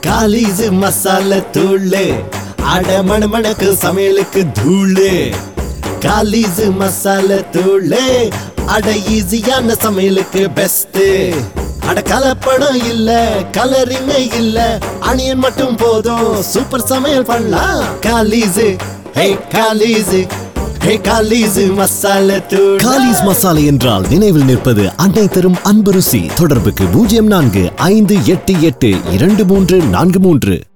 Kallis masala தூள் அட மணமணக்கு சமையலுக்கு தூளு காலிஸ் மசாலா தூள் அட ஈஸியான சமையலுக்கு பெஸ்ட் அட கலப்படம் இல்ல கலரிங்க இல்ல அணியன் மட்டும் போதும் சூப்பர் சமையல் பண்ணலாம் காலிஸ் ஹே காலிஸ் ஹே காலிஸ் மசாலா தூள் காலிஸ் மசாலா என்றால் நினைவில் நிற்பது அன்னை தரும் அன்பு ருசி தொடர்புக்கு பூஜ்ஜியம் நான்கு ஐந்து எட்டு எட்டு இரண்டு மூன்று நான்கு மூன்று